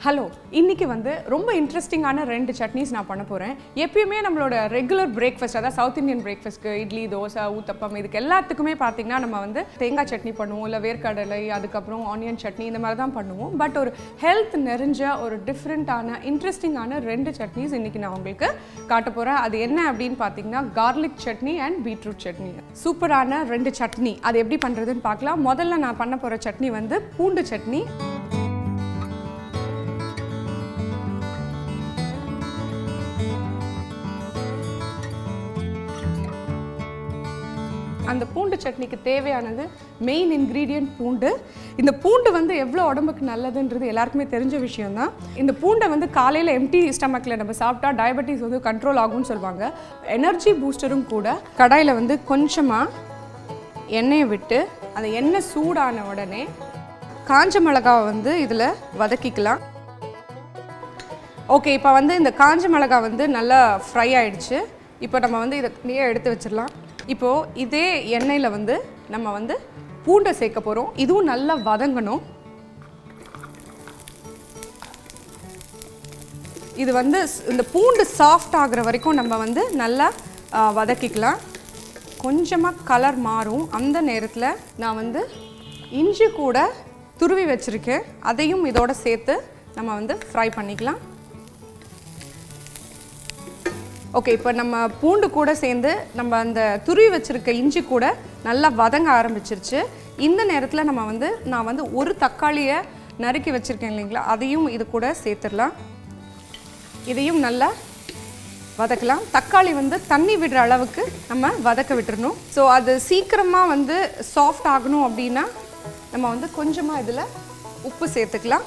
hello இன்னைக்கு வந்து ரொம்ப இன்ட்ரெஸ்டிங்கான ரெண்டு சட்னிஸ் நான் பண்ண போகிறேன் எப்பயுமே நம்மளோட ரெகுலர் பிரேக்ஃபாஸ்ட் அதாவது சவுத் இந்தியன் பிரேக்ஃபாஸ்ட்க்கு இட்லி தோசை ஊத்தப்பம் இதுக்கு எல்லாத்துக்குமே பார்த்தீங்கன்னா நம்ம வந்து தேங்காய் சட்னி பண்ணுவோம் இல்லை வேர்க்கடலை அதுக்கப்புறம் ஆனியன் சட்னி இந்த மாதிரி தான் பண்ணுவோம் பட் ஒரு ஹெல்த் நிறைஞ்ச ஒரு டிஃப்ரெண்ட்டான இன்ட்ரெஸ்டிங்கான ரெண்டு சட்னிஸ் இன்னைக்கு நான் உங்களுக்கு காட்ட போகிறேன் அது என்ன அப்படின்னு பார்த்தீங்கன்னா garlic chutney and beetroot chutney சூப்பரான ரெண்டு சட்னி அது எப்படி பண்ணுறதுன்னு பார்க்கலாம் முதல்ல நான் பண்ண போகிற சட்னி வந்து பூண்டு சட்னி அந்த பூண்டு சட்னிக்கு தேவையானது மெயின் இன்க்ரீடியன்ட் பூண்டு இந்த பூண்டு வந்து எவ்வளோ உடம்புக்கு நல்லதுன்றது எல்லாருக்குமே தெரிஞ்ச விஷயம்தான் இந்த பூண்டை வந்து காலையில் எம்டி ஸ்டமக்கில் நம்ம சாப்பிட்டா டயபெட்டிஸ் வந்து கண்ட்ரோல் ஆகும்னு சொல்லுவாங்க எனர்ஜி பூஸ்டரும் கூட கடாயில் வந்து கொஞ்சமாக எண்ணெயை விட்டு அந்த எண்ணெய் சூடான உடனே காஞ்ச மிளகாவை வந்து இதில் வதக்கிக்கலாம் ஓகே இப்போ வந்து இந்த காஞ்ச மிளகா வந்து நல்லா ஃப்ரை ஆயிடுச்சு இப்போ நம்ம வந்து இதை தனியாக எடுத்து வச்சிடலாம் இப்போது இதே எண்ணெயில் வந்து நம்ம வந்து பூண்டை சேர்க்க போகிறோம் இதுவும் நல்லா வதங்கணும் இது வந்து ஸ்- இந்த பூண்டு சாஃப்ட் ஆகுற வரைக்கும் நம்ம வந்து நல்லா ஆ, வதக்கிக்கலாம் கொஞ்சமாக கலர் மாறும் அந்த நேரத்தில் நான் வந்து இஞ்சி கூட துருவி வச்சுருக்கேன் அதையும் இதோட சேர்த்து நம்ம வந்து ஃப்ரை பண்ணிக்கலாம் ஓகே இப்போ நம்ம பூண்டு கூட சேர்ந்து நம்ம அந்த துருவி வச்சிருக்க இஞ்சி கூட நல்லா வதங்க ஆரம்பிச்சிருச்சு இந்த நேரத்தில் நம்ம வந்து நான் வந்து ஒரு தக்காளியை நறுக்கி வச்சுருக்கேன் இல்லைங்களா அதையும் இது கூட சேர்த்துடலாம் இதையும் நல்லா வதக்கலாம் தக்காளி வந்து தண்ணி விடுற அளவுக்கு நம்ம வதக்க விட்டுறணும் ஸோ அது சீக்கிரமாக வந்து சாஃப்ட் ஆகணும் அப்படின்னா நம்ம வந்து கொஞ்சமாக இதில் உப்பு சேர்த்துக்கலாம்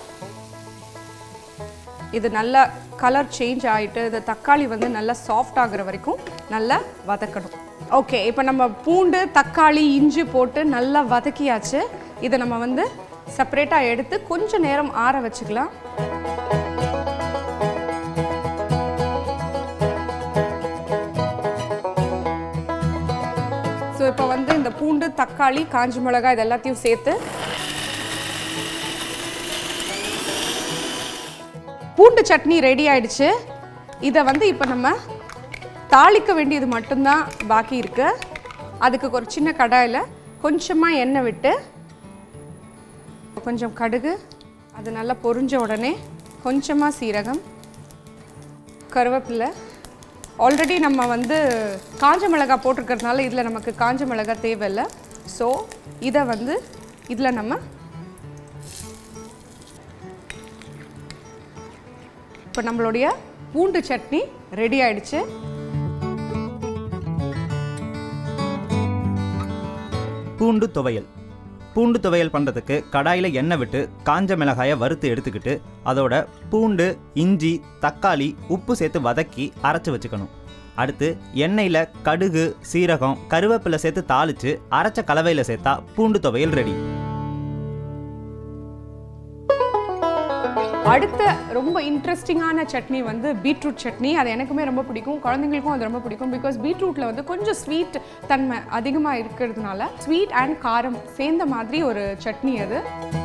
இது நல்லா கலர் சேஞ்ச் ஆகிட்டு இந்த தக்காளி வந்து நல்லா சாஃப்ட் ஆகுற வரைக்கும் நல்லா வதக்கணும் ஓகே இப்போ நம்ம பூண்டு தக்காளி இஞ்சி போட்டு நல்லா வதக்கியாச்சு இதை நம்ம வந்து செப்பரேட்டாக எடுத்து கொஞ்ச நேரம் ஆற வச்சுக்கலாம் ஸோ இப்போ வந்து இந்த பூண்டு தக்காளி காஞ்சி மிளகாய் இது எல்லாத்தையும் சேர்த்து பூண்டு சட்னி ரெடி ஆயிடுச்சு இதை வந்து இப்போ நம்ம தாளிக்க வேண்டியது மட்டும்தான் பாக்கி இருக்கு அதுக்கு ஒரு சின்ன கடாயில் கொஞ்சமாக எண்ணெய் விட்டு கொஞ்சம் கடுகு அது நல்லா பொரிஞ்ச உடனே கொஞ்சமாக சீரகம் கருவேப்பிலை ஆல்ரெடி நம்ம வந்து காஞ்ச மிளகாய் போட்டிருக்கறதுனால இதில் நமக்கு காஞ்ச மிளகாய் தேவையில்லை ஸோ இதை வந்து இதில் நம்ம இப்போ நம்மளுடைய பூண்டு சட்னி ரெடி ஆயிடுச்சு பூண்டு துவையல் பூண்டு துவையல் பண்ணுறதுக்கு கடாயில் எண்ணெய் விட்டு காஞ்ச மிளகாயை வறுத்து எடுத்துக்கிட்டு அதோட பூண்டு இஞ்சி தக்காளி உப்பு சேர்த்து வதக்கி அரைச்சி வச்சுக்கணும் அடுத்து எண்ணெயில் கடுகு சீரகம் கருவேப்பிலை சேர்த்து தாளித்து அரைச்ச கலவையில் சேர்த்தா பூண்டு துவையல் ரெடி அடுத்த ரொம்ப இன்ட்ரெஸ்டிங்கான சட்னி வந்து பீட்ரூட் சட்னி அது எனக்குமே ரொம்ப பிடிக்கும் குழந்தைங்களுக்கும் அது ரொம்ப பிடிக்கும் பிகாஸ் பீட்ரூட்டில் வந்து கொஞ்சம் ஸ்வீட் தன்மை அதிகமாக இருக்கிறதுனால ஸ்வீட் அண்ட் காரம் சேர்ந்த மாதிரி ஒரு சட்னி அது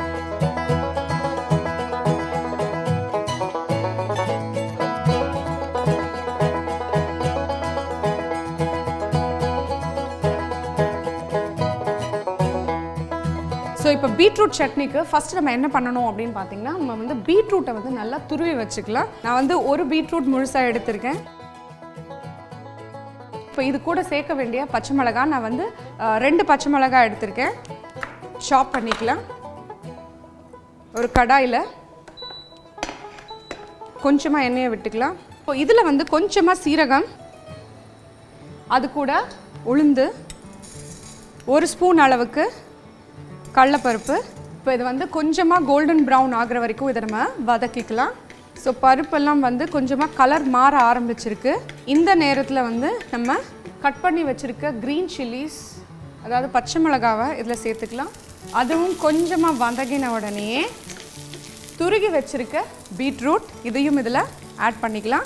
ஸோ இப்போ பீட்ரூட் சட்னிக்கு ஃபர்ஸ்ட் நம்ம என்ன பண்ணணும் அப்படின்னு பார்த்தீங்கன்னா நம்ம வந்து பீட்ரூட்டை வந்து நல்லா துருவி வச்சுக்கலாம் நான் வந்து ஒரு பீட்ரூட் முழுசாக எடுத்திருக்கேன் இப்போ இது கூட சேர்க்க வேண்டிய பச்சை மிளகாய் நான் வந்து அஹ், ரெண்டு பச்சை மிளகாய் எடுத்திருக்கேன் சாப் பண்ணிக்கலாம் ஒரு கடாயில் கொஞ்சமாக எண்ணெயை விட்டுக்கலாம் இப்போ இதில் வந்து கொஞ்சமாக சீரகம் அது கூட உளுந்து ஒரு ஸ்பூன் அளவுக்கு கடலப்பருப்பு இப்போ இது வந்து கொஞ்சமாக கோல்டன் ப்ரௌன் ஆகுற வரைக்கும் இதை நம்ம வதக்கிக்கலாம் ஸோ பருப்பெல்லாம் வந்து கொஞ்சமாக கலர் மாற ஆரம்பிச்சிருக்கு இந்த நேரத்தில் வந்து நம்ம கட் பண்ணி வச்சுருக்க க்ரீன் சில்லிஸ் அதாவது பச்சை மிளகாவை இதில் சேர்த்துக்கலாம் அதுவும் கொஞ்சமாக வதங்கின உடனேயே துருகி வச்சுருக்க பீட்ரூட் இதையும் இதில் ஆட் பண்ணிக்கலாம்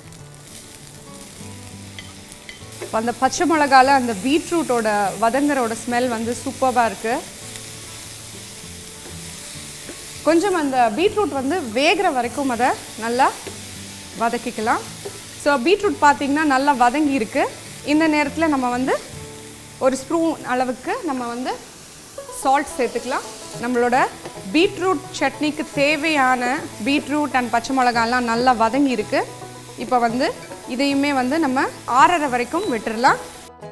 இப்போ அந்த பச்சை மிளகால அந்த பீட்ரூட்டோட வதங்குறோட ஸ்மெல் வந்து சூப்பராக இருக்குது கொஞ்சம் அந்த பீட்ரூட் வந்து வேகிற வரைக்கும் அதை நல்லா வதக்கிக்கலாம் ஸோ பீட்ரூட் பார்த்தீங்கன்னா நல்லா வதங்கி இருக்கு இந்த நேரத்தில் நம்ம வந்து ஒரு ஸ்பூன் அளவுக்கு நம்ம வந்து சால்ட் சேர்த்துக்கலாம் நம்மளோட பீட்ரூட் சட்னிக்கு தேவையான பீட்ரூட் அண்ட் பச்சை மிளகாலாம் நல்லா வதங்கி இருக்கு இப்போ வந்து இதையுமே வந்து நம்ம ஆறரை வரைக்கும் விட்டுறலாம்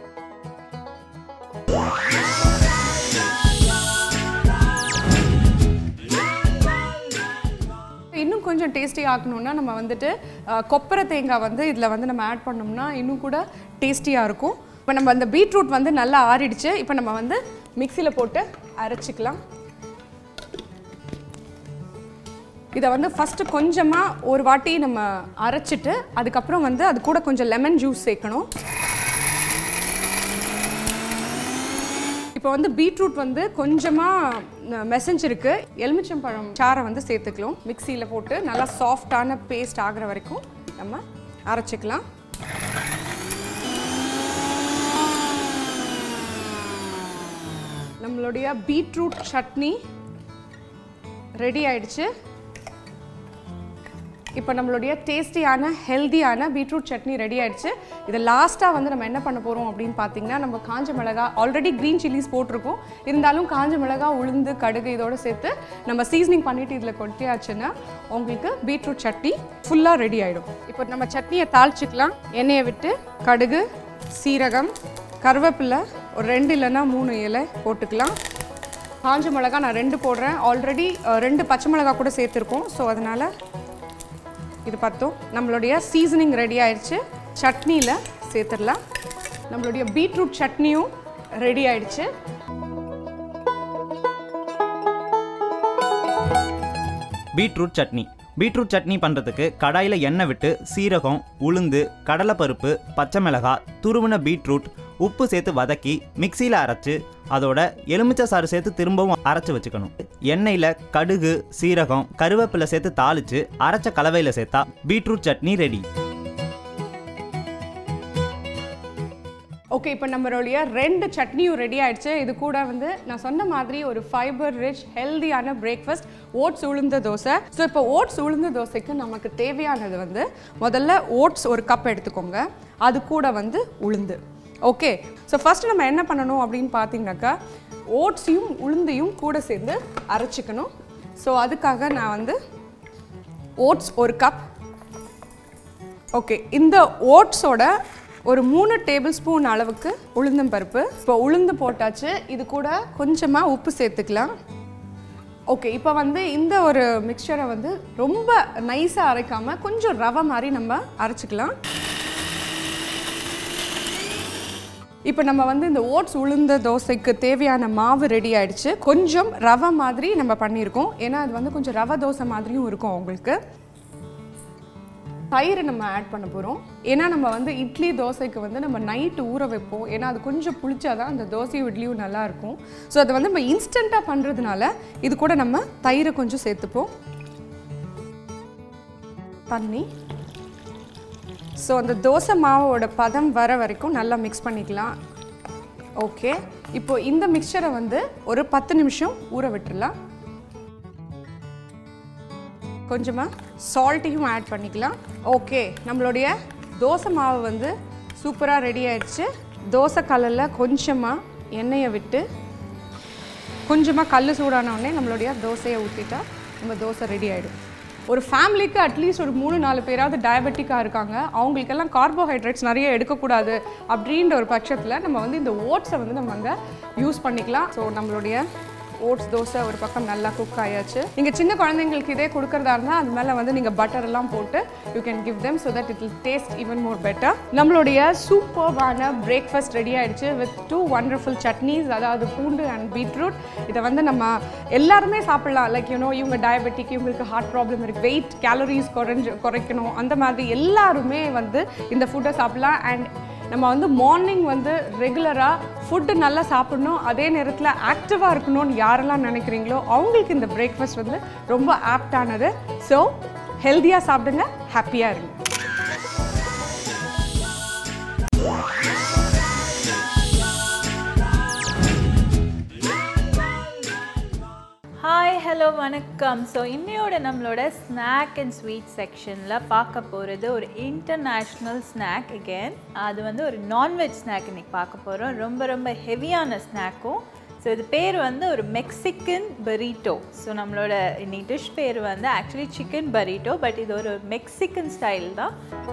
இன்னும் கொஞ்சம் டேஸ்டி ஆக்கணும்னா நம்ம வந்துட்டு அஹ், கொப்பரை தேங்காய் வந்து இதில் வந்து நம்ம ஆட் பண்ணோம்னா இன்னும் கூட டேஸ்டியாக இருக்கும் இப்போ நம்ம அந்த பீட்ரூட் வந்து நல்லா ஆறிடுச்சு இப்போ நம்ம வந்து மிக்சியில் போட்டு அரைச்சிக்கலாம் இதை வந்து ஃபஸ்ட்டு கொஞ்சமாக ஒரு வாட்டி நம்ம அரைச்சிட்டு அதுக்கப்புறம் வந்து அது கூட கொஞ்சம் லெமன் ஜூஸ் சேர்க்கணும் இப்போ வந்து பீட்ரூட் வந்து கொஞ்சமாக மெசஞ்சிருக்கு எலுமிச்சம்பழம் சாறை வந்து சேர்த்துக்கலாம் மிக்சியில் போட்டு நல்லா சாஃப்டான பேஸ்ட் ஆகுற வரைக்கும் நம்ம அரைச்சிக்கலாம் நம்மளுடைய பீட்ரூட் சட்னி ரெடி ஆயிடுச்சு இப்போ நம்மளுடைய டேஸ்டியான ஹெல்தியான பீட்ரூட் சட்னி ரெடி ஆயிடுச்சு இதை லாஸ்ட்டாக வந்து நம்ம என்ன பண்ண போகிறோம் அப்படின்னு பார்த்தீங்கன்னா நம்ம காஞ்ச மிளகா ஆல்ரெடி க்ரீன் சில்லிஸ் போட்டிருக்கோம் இருந்தாலும் காஞ்ச மிளகா உளுந்து கடுகு இதோட சேர்த்து நம்ம சீசனிங் பண்ணிட்டு இதில் கொட்டியாச்சுன்னா உங்களுக்கு பீட்ரூட் சட்னி ஃபுல்லாக ரெடி ஆகிடும் இப்போ நம்ம சட்னியை தாளிச்சிக்கலாம் எண்ணெயை விட்டு கடுகு சீரகம் கருவேப்பிலை ஒரு ரெண்டு இல்லைன்னா மூணு இலை போட்டுக்கலாம் காஞ்ச மிளகா நான் ரெண்டு போடுறேன் ஆல்ரெடி ரெண்டு பச்சை மிளகா கூட சேர்த்துருக்கோம் ஸோ அதனால் இது பார்த்தோம் நம்மளுடைய சீசனிங் ரெடி ஆயிடுச்சு சட்னியில் சேர்த்துடலாம் நம்மளுடைய பீட்ரூட் சட்னியும் ரெடி ஆயிடுச்சு பீட்ரூட் சட்னி பீட்ரூட் சட்னி பண்ணுறதுக்கு கடாயில் எண்ணெய் விட்டு சீரகம் உளுந்து கடலைப்பருப்பு பச்சை மிளகாய் துருவின பீட்ரூட் உப்பு சேர்த்து வதக்கி மிக்சியில் அரைச்சு அதோட எலுமிச்சை சாறு சேர்த்து திரும்பவும் அரைச்சு வச்சுக்கணும் எண்ணெயில் கடுகு சீரகம் கருவேப்பிலை சேர்த்து தாளித்து அரைச்ச கலவையில் சேர்த்தா பீட்ரூட் சட்னி ரெடி ஓகே இப்போ நம்மளுடைய ரெண்டு சட்னியும் ரெடி ஆயிடுச்சு இது கூட வந்து நான் சொன்ன மாதிரி ஒரு ஃபைபர் ரிச் ஹெல்தியான பிரேக்ஃபாஸ்ட் ஓட்ஸ் உளுந்த தோசை ஸோ இப்போ ஓட்ஸ் உளுந்த தோசைக்கு நமக்கு தேவையானது வந்து முதல்ல ஓட்ஸ் ஒரு கப் எடுத்துக்கோங்க அது கூட வந்து உளுந்து ஓகே ஸோ ஃபர்ஸ்ட் நம்ம என்ன பண்ணணும் அப்படின்னு பார்த்தீங்கன்னாக்கா ஓட்ஸையும் உளுந்தையும் கூட சேர்ந்து அரைச்சிக்கணும் ஸோ அதுக்காக நான் வந்து ஓட்ஸ் ஒரு கப் ஓகே இந்த ஓட்ஸோட ஒரு மூணு டேபிள் ஸ்பூன் அளவுக்கு உளுந்தம் பருப்பு இப்போ உளுந்து போட்டாச்சு இது கூட கொஞ்சமாக உப்பு சேர்த்துக்கலாம் ஓகே இப்போ வந்து இந்த ஒரு மிக்சரை வந்து ரொம்ப நைஸாக அரைக்காமல் கொஞ்சம் ரவை மாதிரி நம்ம அரைச்சிக்கலாம் இப்போ நம்ம வந்து இந்த ஓட்ஸ் உளுந்த தோசைக்கு தேவையான மாவு ரெடி ஆயிடுச்சு கொஞ்சம் ரவை மாதிரி நம்ம பண்ணியிருக்கோம் ஏன்னா அது வந்து கொஞ்சம் ரவை தோசை மாதிரியும் இருக்கும் உங்களுக்கு தயிர் நம்ம ஆட் பண்ண போகிறோம் ஏன்னா நம்ம வந்து இட்லி தோசைக்கு வந்து நம்ம நைட்டு ஊற வைப்போம் ஏன்னா அது கொஞ்சம் புளிச்சாதான் அந்த தோசையும் இட்லியும் நல்லா இருக்கும் ஸோ அதை வந்து நம்ம இன்ஸ்டண்ட்டாக பண்ணுறதுனால இது கூட நம்ம தயிரை கொஞ்சம் சேர்த்துப்போம் தண்ணி ஸோ அந்த தோசை மாவோட பதம் வர வரைக்கும் நல்லா மிக்ஸ் பண்ணிக்கலாம் ஓகே இப்போ இந்த மிக்சரை வந்து ஒரு பத்து நிமிஷம் ஊற விட்டுறலாம் கொஞ்சமாக சால்ட்டையும் ஆட் பண்ணிக்கலாம் ஓகே நம்மளுடைய தோசை மாவு வந்து சூப்பராக ரெடி ஆயிடுச்சு தோசை கல்லில் கொஞ்சமாக எண்ணெயை விட்டு கொஞ்சமாக கல் சூடான உடனே நம்மளுடைய தோசையை ஊற்றிட்டா நம்ம தோசை ரெடி ஆகிடும் ஒரு ஃபேமிலிக்கு அட்லீஸ்ட் ஒரு மூணு நாலு பேராவது டயபெட்டிக்காக இருக்காங்க அவங்களுக்கெல்லாம் கார்போஹைட்ரேட்ஸ் நிறைய எடுக்கக்கூடாது அப்படின்ற ஒரு பட்சத்தில் நம்ம வந்து இந்த ஓட்ஸை வந்து நம்ம அங்கே யூஸ் பண்ணிக்கலாம் ஸோ நம்மளுடைய ஓட்ஸ் தோசை ஒரு பக்கம் நல்லா குக் ஆயாச்சு நீங்கள் சின்ன குழந்தைங்களுக்கு இதே கொடுக்கறதா இருந்தால் அது மேலே வந்து நீங்கள் பட்டர் எல்லாம் போட்டு you can give them so that it will taste even more better நம்மளுடைய சூப்பர்வான பிரேக்ஃபாஸ்ட் ரெடி ஆயிடுச்சு வித் டூ வண்டர்ஃபுல் சட்னிஸ் அதாவது பூண்டு அண்ட் பீட்ரூட் இதை வந்து நம்ம எல்லாருமே சாப்பிடலாம் லைக் யூனோ இவங்க டயபெட்டிக் இவங்களுக்கு ஹார்ட் ப்ராப்ளம் இருக்குது வெயிட் கேலரிஸ் குறைஞ்சு குறைக்கணும் அந்த மாதிரி எல்லாருமே வந்து இந்த ஃபுட்டை சாப்பிடலாம் அண்ட் நம்ம வந்து மார்னிங் வந்து ரெகுலராக ஃபுட்டு நல்லா சாப்பிடணும் அதே நேரத்தில் ஆக்டிவாக இருக்கணும்னு யாரெல்லாம் நினைக்கிறீங்களோ அவங்களுக்கு இந்த பிரேக்ஃபாஸ்ட் வந்து ரொம்ப ஆப்டானது ஸோ ஹெல்த்தியாக சாப்பிடுங்க ஹாப்பியாக இருங்க ஹாய் ஹலோ வணக்கம் ஸோ இன்னையோட நம்மளோட ஸ்நாக் அண்ட் ஸ்வீட் செக்ஷனில் பார்க்க போகிறது ஒரு இன்டர்நேஷ்னல் ஸ்நாக் again அது வந்து ஒரு நான்வெஜ் ஸ்நாக் இன்னைக்கு பார்க்க போகிறோம் ரொம்ப ரொம்ப ஹெவியான ஸ்நாக்கும் ஸோ இது பேர் வந்து ஒரு மெக்சிகன் பரீட்டோ ஸோ நம்மளோட இன்னைக்கு டிஷ் பேர் வந்து ஆக்சுவலி சிக்கன் பரீட்டோ பட் இது ஒரு மெக்சிகன் ஸ்டைல் தான்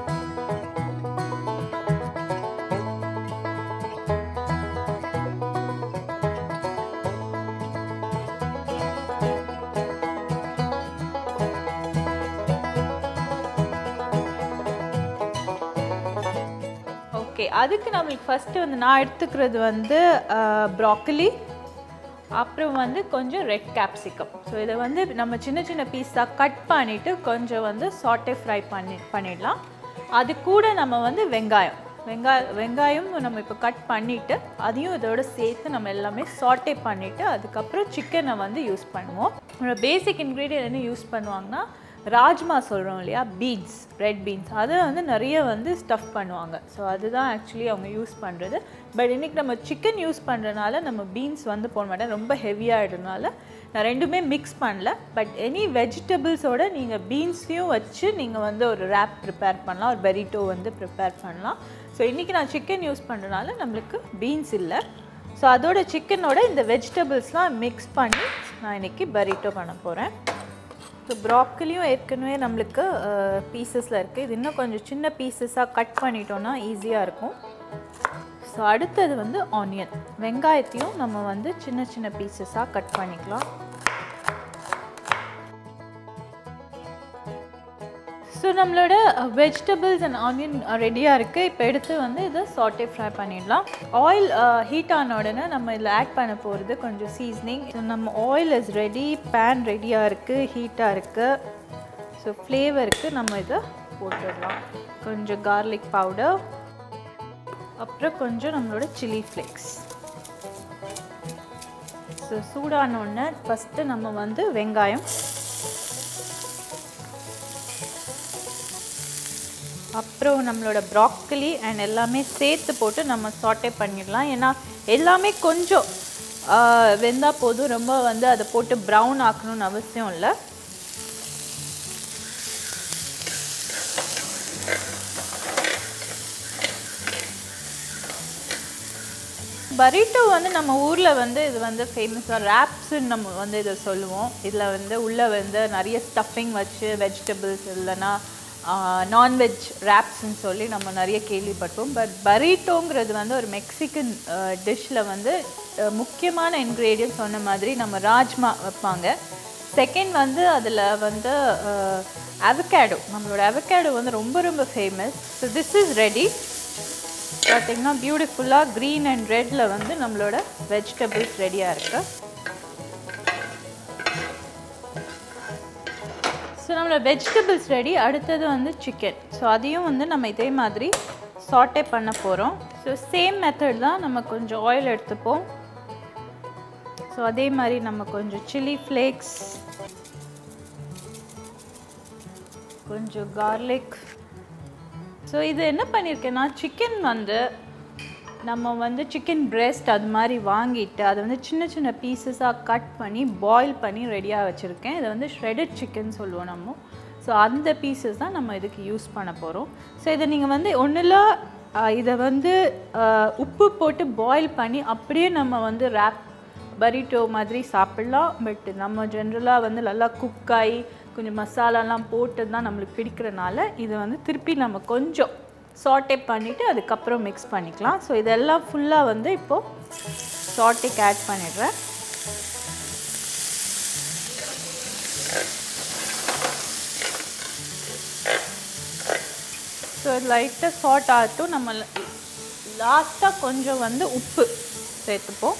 ஓகே அதுக்கு நம்மளுக்கு ஃபஸ்ட்டு வந்து நான் எடுத்துக்கிறது வந்து ப்ராக்கலி அப்புறம் வந்து கொஞ்சம் ரெட் கேப்சிகம் ஸோ இதை வந்து நம்ம சின்ன சின்ன பீஸாக கட் பண்ணிவிட்டு கொஞ்சம் வந்து சாட்டே ஃப்ரை பண்ணி பண்ணிடலாம் அது கூட நம்ம வந்து வெங்காயம் வெங்காய வெங்காயம் நம்ம இப்போ கட் பண்ணிவிட்டு அதையும் இதோட சேர்த்து நம்ம எல்லாமே சாட்டே பண்ணிவிட்டு அதுக்கப்புறம் சிக்கனை வந்து யூஸ் பண்ணுவோம் பேசிக் இன்க்ரீடியன்ட் என்ன யூஸ் பண்ணுவாங்கன்னா ராஜ்மா சொல்கிறோம் இல்லையா பீன்ஸ் ரெட் பீன்ஸ் அதை வந்து நிறைய வந்து ஸ்டஃப் பண்ணுவாங்க ஸோ அதுதான் ஆக்சுவலி அவங்க யூஸ் பண்ணுறது பட் இன்றைக்கி நம்ம சிக்கன் யூஸ் பண்ணுறதுனால நம்ம பீன்ஸ் வந்து போட மாட்டேன் ரொம்ப ஹெவியாகிடுறதுனால நான் ரெண்டுமே மிக்ஸ் பண்ணல பட் எனி வெஜிடபிள்ஸோட நீங்கள் பீன்ஸையும் வச்சு நீங்கள் வந்து ஒரு ரேப் ப்ரிப்பேர் பண்ணலாம் ஒரு பெரிட்டோ வந்து ப்ரிப்பேர் பண்ணலாம் ஸோ இன்றைக்கி நான் சிக்கன் யூஸ் பண்ணுறதுனால நம்மளுக்கு பீன்ஸ் இல்லை ஸோ அதோட சிக்கனோட இந்த வெஜிடபிள்ஸ்லாம் மிக்ஸ் பண்ணி நான் இன்றைக்கி பரீட்டோ பண்ண போகிறேன் ஸோ ப்ராக்கலியும் ஏற்கனவே நம்மளுக்கு பீசஸில் இருக்குது இது இன்னும் கொஞ்சம் சின்ன பீசஸாக கட் பண்ணிட்டோன்னா ஈஸியாக இருக்கும் ஸோ அடுத்தது வந்து ஆனியன் வெங்காயத்தையும் நம்ம வந்து சின்ன சின்ன பீசஸாக கட் பண்ணிக்கலாம் ஸோ நம்மளோட வெஜிடபிள்ஸ் அண்ட் ஆனியன் ரெடியாக இருக்குது இப்போ எடுத்து வந்து இதை சாட்டே ஃப்ரை பண்ணிடலாம் ஆயில் ஹீட் ஆன உடனே நம்ம இதில் ஆட் பண்ண போகிறது கொஞ்சம் சீசனிங் நம்ம ஆயில் இஸ் ரெடி பேன் ரெடியாக இருக்குது ஹீட்டாக இருக்குது ஸோ ஃப்ளேவருக்கு நம்ம இதை போட்டுடலாம் கொஞ்சம் கார்லிக் பவுடர் அப்புறம் கொஞ்சம் நம்மளோட சில்லி ஃப்ளேக்ஸ் ஸோ சூடான உடனே ஃபஸ்ட்டு நம்ம வந்து வெங்காயம் அப்புறம் நம்மளோட ப்ராக்கலி அண்ட் எல்லாமே சேர்த்து போட்டு நம்ம சாட்டே பண்ணிடலாம் ஏன்னா எல்லாமே கொஞ்சம் வெந்தால் போதும் ரொம்ப வந்து அதை போட்டு ப்ரௌன் ஆக்கணும்னு அவசியம் இல்லை பரீட்டோ வந்து நம்ம ஊரில் வந்து இது வந்து ஃபேமஸாக ரேப்ஸுன்னு நம்ம வந்து இதை சொல்லுவோம் இதில் வந்து உள்ளே வந்து நிறைய ஸ்டஃபிங் வச்சு வெஜிடபிள்ஸ் இல்லைன்னா நான்வெஜ் ரேப்ஸ்ன்னு சொல்லி நம்ம நிறைய கேள்விப்பட்டோம் பட் பரீட்டோங்கிறது வந்து ஒரு மெக்சிகன் டிஷ்ஷில் வந்து முக்கியமான இன்க்ரீடியன்ட் சொன்ன மாதிரி நம்ம ராஜ்மா வைப்பாங்க செகண்ட் வந்து அதில் வந்து அவகேடோ நம்மளோட அவகேடோ வந்து ரொம்ப ரொம்ப famous so this is ready பார்த்திங்கன்னா பியூட்டிஃபுல்லாக க்ரீன் அண்ட் ரெட்டில் வந்து நம்மளோட வெஜிடபிள்ஸ் ரெடியாக இருக்குது ஸோ நம்மளோட வெஜிடபிள்ஸ் ரெடி அடுத்தது வந்து சிக்கன் ஸோ அதையும் வந்து நம்ம இதே மாதிரி சாட்டே பண்ண போகிறோம் ஸோ சேம் மெத்தட் தான் நம்ம கொஞ்சம் ஆயில் எடுத்துப்போம் ஸோ அதே மாதிரி நம்ம கொஞ்சம் சில்லி ஃப்ளேக்ஸ் கொஞ்சம் கார்லிக் ஸோ இது என்ன பண்ணியிருக்கேன்னா சிக்கன் வந்து நம்ம வந்து சிக்கன் பிரெஸ்ட் அது மாதிரி வாங்கிட்டு அதை வந்து சின்ன சின்ன பீசஸாக கட் பண்ணி பாயில் பண்ணி ரெடியாக வச்சுருக்கேன் இதை வந்து ஷ்ரெடட் சிக்கன் சொல்லுவோம் நம்ம ஸோ அந்த பீசஸ் தான் நம்ம இதுக்கு யூஸ் பண்ண போகிறோம் ஸோ இதை நீங்கள் வந்து ஒன்றில் இதை வந்து உப்பு போட்டு பாயில் பண்ணி அப்படியே நம்ம வந்து ரேப் பரிட்டோ மாதிரி சாப்பிட்லாம் பட் நம்ம ஜென்ரலாக வந்து நல்லா குக் ஆகி கொஞ்சம் மசாலாலாம் போட்டு தான் நம்மளுக்கு பிடிக்கிறனால இதை வந்து திருப்பி நம்ம கொஞ்சம் சாட்டே பண்ணிவிட்டு அதுக்கப்புறம் மிக்ஸ் பண்ணிக்கலாம் ஸோ இதெல்லாம் ஃபுல்லாக வந்து இப்போது சாட்டேக்கு ஆட் பண்ணிடுறேன் ஸோ லைட்டாக சாட் ஆகட்டும் நம்ம லாஸ்ட்டாக கொஞ்சம் வந்து உப்பு சேர்த்துப்போம்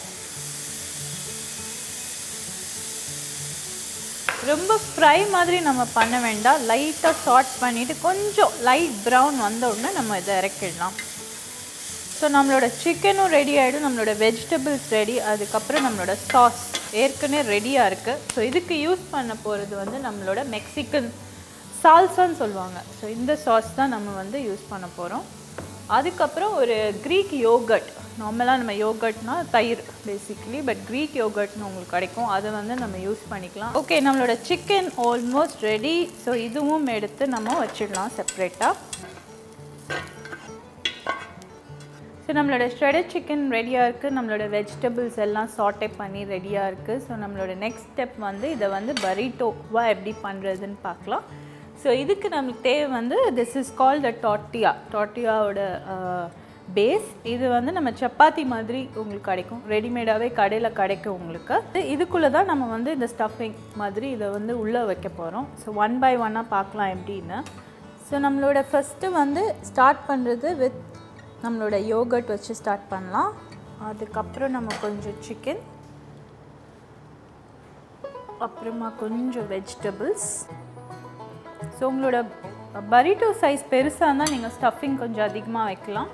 ரொம்ப ஃப்ரை மாதிரி நம்ம பண்ண வேண்டாம் லைட்டாக சாட் பண்ணிவிட்டு கொஞ்சம் லைட் ப்ரௌன் வந்த உடனே நம்ம இதை இறக்கிடலாம் ஸோ நம்மளோட சிக்கனும் ரெடி ஆகிடும் நம்மளோட வெஜிடபிள்ஸ் ரெடி அதுக்கப்புறம் நம்மளோட சாஸ் ஏற்கனவே ரெடியாக இருக்குது ஸோ இதுக்கு யூஸ் பண்ண போகிறது வந்து நம்மளோட மெக்சிகன் சால்சான்னு சொல்லுவாங்க ஸோ இந்த சாஸ் தான் நம்ம வந்து யூஸ் பண்ண போகிறோம் அதுக்கப்புறம் ஒரு க்ரீக் யோகட் நார்மலாக நம்ம யோகட்னா தயிர் பேசிக்கலி பட் க்ரீக் யோகட்னு உங்களுக்கு கிடைக்கும் அதை வந்து நம்ம யூஸ் பண்ணிக்கலாம் ஓகே நம்மளோட சிக்கன் ஆல்மோஸ்ட் ரெடி ஸோ இதுவும் எடுத்து நம்ம வச்சிடலாம் செப்ரேட்டாக ஸோ நம்மளோட ஷ்ரெடட் சிக்கன் ரெடியாக இருக்குது நம்மளோட வெஜிடபிள்ஸ் எல்லாம் சாட்டே பண்ணி ரெடியாக இருக்குது ஸோ நம்மளோட நெக்ஸ்ட் ஸ்டெப் வந்து இதை வந்து பரிட்டோவாக எப்படி பண்ணுறதுன்னு பார்க்கலாம் ஸோ இதுக்கு நமக்கு தேவை வந்து திஸ் இஸ் கால் த டாட்டியா டாட்டியாவோட பேஸ் இது வந்து நம்ம சப்பாத்தி மாதிரி உங்களுக்கு கிடைக்கும் ரெடிமேடாகவே கடையில் கிடைக்கும் உங்களுக்கு இதுக்குள்ளே தான் நம்ம வந்து இந்த ஸ்டஃபிங் மாதிரி இதை வந்து உள்ளே வைக்க போகிறோம் ஸோ ஒன் பை ஒன்னாக பார்க்கலாம் எப்படின்னு ஸோ நம்மளோட ஃபஸ்ட்டு வந்து ஸ்டார்ட் பண்ணுறது வித் நம்மளோட யோகர்ட் வச்சு ஸ்டார்ட் பண்ணலாம் அதுக்கப்புறம் நம்ம கொஞ்சம் சிக்கன் அப்புறமா கொஞ்சம் வெஜிடபிள்ஸ் ஸோ உங்களோட பரிட்டோ சைஸ் பெருசாக இருந்தால் நீங்கள் ஸ்டஃபிங் கொஞ்சம் அதிகமாக வைக்கலாம்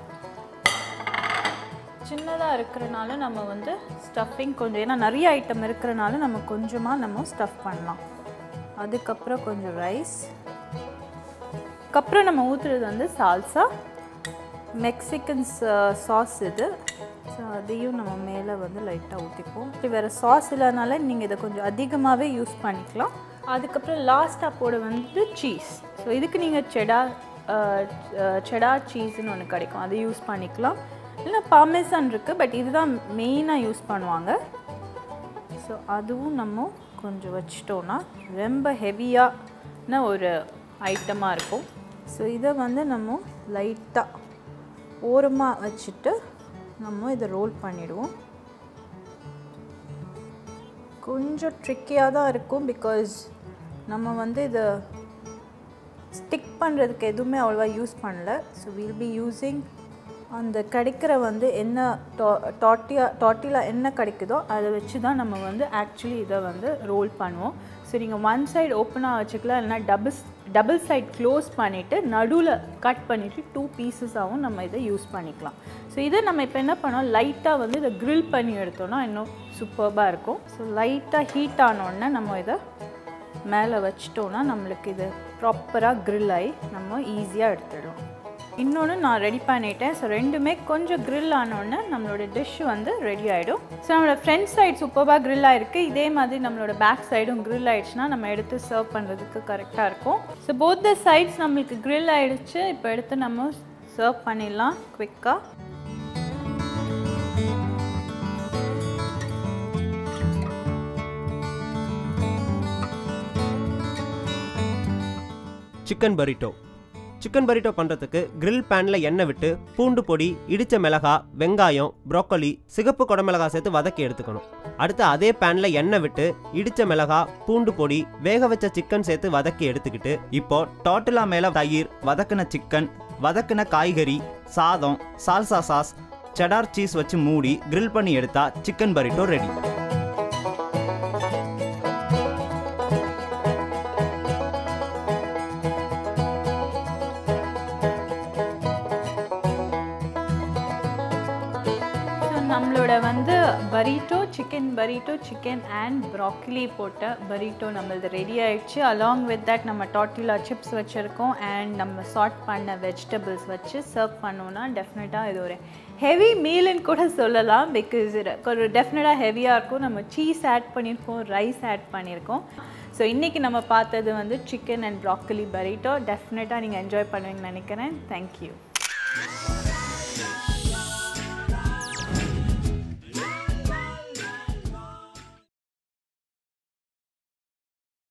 சின்னதாக இருக்கிறனால நம்ம வந்து ஸ்டஃபிங் கொஞ்சம் ஏன்னா நிறைய ஐட்டம் இருக்கிறனால நம்ம கொஞ்சமாக நம்ம ஸ்டஃப் பண்ணலாம் அதுக்கப்புறம் கொஞ்சம் ரைஸ் அதுக்கப்புறம் நம்ம ஊற்றுறது வந்து சால்சா மெக்சிகன்ஸ் சாஸ் இது ஸோ அதையும் நம்ம மேலே வந்து லைட்டாக ஊற்றிப்போம் இப்படி வேறு சாஸ் இல்லைனால நீங்கள் இதை கொஞ்சம் அதிகமாகவே யூஸ் பண்ணிக்கலாம் அதுக்கப்புறம் லாஸ்ட்டாக போட வந்து சீஸ் ஸோ இதுக்கு நீங்கள் செடா செடா சீஸ்னு ஒன்று கிடைக்கும் அதை யூஸ் பண்ணிக்கலாம் இல்லை பார்மெசான் இருக்குது பட் இதுதான் மெயினாக யூஸ் பண்ணுவாங்க ஸோ அதுவும் நம்ம கொஞ்சம் வச்சிட்டோன்னா ரொம்ப ஹெவியான ஒரு ஐட்டமாக இருக்கும் ஸோ இதை வந்து நம்ம லைட்டாக ஓரமாக வச்சுட்டு நம்ம இதை ரோல் பண்ணிடுவோம் கொஞ்சம் ட்ரிக்கியாக தான் இருக்கும் பிகாஸ் நம்ம வந்து இதை ஸ்டிக் பண்ணுறதுக்கு எதுவுமே அவ்வளோவா யூஸ் பண்ணல ஸோ வில் பி யூஸிங் அந்த கிடைக்கிற வந்து என்ன டா டாட்டியா டாட்டியில் என்ன கிடைக்குதோ அதை வச்சு தான் நம்ம வந்து ஆக்சுவலி இதை வந்து ரோல் பண்ணுவோம் ஸோ நீங்கள் ஒன் சைடு ஓப்பனாக வச்சுக்கலாம் இல்லைனா டபுள் டபுள் சைட் க்ளோஸ் பண்ணிவிட்டு நடுவில் கட் பண்ணிவிட்டு டூ பீசஸாகவும் நம்ம இதை யூஸ் பண்ணிக்கலாம் ஸோ இதை நம்ம இப்போ என்ன பண்ணோம் லைட்டாக வந்து இதை க்ரில் பண்ணி எடுத்தோம்னா இன்னும் சூப்பர்பாக இருக்கும் ஸோ லைட்டாக ஹீட் ஆனோடனே நம்ம இதை மேலே வச்சிட்டோன்னா நம்மளுக்கு இது ப்ராப்பராக க்ரில் ஆகி நம்ம ஈஸியாக எடுத்துடலாம் இன்னொன்று நான் ரெடி பண்ணிட்டேன் ஸோ ரெண்டுமே கொஞ்சம் க்ரில் ஆனோடனே நம்மளோட டிஷ் வந்து ரெடி ஆகிடும் ஸோ நம்மளோட ஃப்ரண்ட் சைடு சூப்பராக க்ரில் ஆகிருக்கு இதே மாதிரி நம்மளோட பேக் சைடும் க்ரில் ஆகிடுச்சுன்னா நம்ம எடுத்து சர்வ் பண்ணுறதுக்கு கரெக்டாக இருக்கும் ஸோ போத் த சைட்ஸ் நம்மளுக்கு க்ரில் ஆகிடுச்சு இப்போ எடுத்து நம்ம சர்வ் பண்ணிடலாம் குவிக்காக சிக்கன் பரிட்டோ சிக்கன் பரிட்டோ பண்ணுறதுக்கு grill பேனில் எண்ணெய் விட்டு பூண்டு பொடி இடித்த மிளகா வெங்காயம் ப்ரோக்கோலி சிகப்பு குடமிளகா சேர்த்து வதக்கி எடுத்துக்கணும் அடுத்து அதே பேனில் எண்ணெய் விட்டு இடித்த மிளகா பூண்டு பொடி வேக வச்ச சிக்கன் சேர்த்து வதக்கி எடுத்துக்கிட்டு இப்போ டோட்டலா மேல தயிர் வதக்குன சிக்கன் வதக்குன காய்கறி சாதம் சால்சா சாஸ் செடார் சீஸ் வச்சு மூடி கிரில் பண்ணி எடுத்தா சிக்கன் பரிட்டோ ரெடி ஸோ நம்மளோட வந்து burrito chicken burrito chicken and broccoli போட்ட பரீட்டோ நம்மளது ரெடி ஆயிடுச்சு அலாங் வித் தட் நம்ம டாட்டிலா சிப்ஸ் வச்சுருக்கோம் அண்ட் நம்ம சார்ட் பண்ண வெஜிடபிள்ஸ் வச்சு சர்வ் பண்ணோன்னா டெஃபினட்டாக இது ஒரு ஹெவி மீல்னு கூட சொல்லலாம் பிகாஸ் ஒரு டெஃபினட்டாக ஹெவியாக இருக்கும் நம்ம சீஸ் ஆட் பண்ணியிருக்கோம் ரைஸ் ஆட் பண்ணியிருக்கோம் ஸோ இன்றைக்கி நம்ம பார்த்தது வந்து சிக்கன் அண்ட் ப்ராக்கலி பரீட்டோ டெஃபினட்டாக நீங்கள் என்ஜாய் பண்ணுவீங்கன்னு நினைக்கிறேன் தேங்க்யூ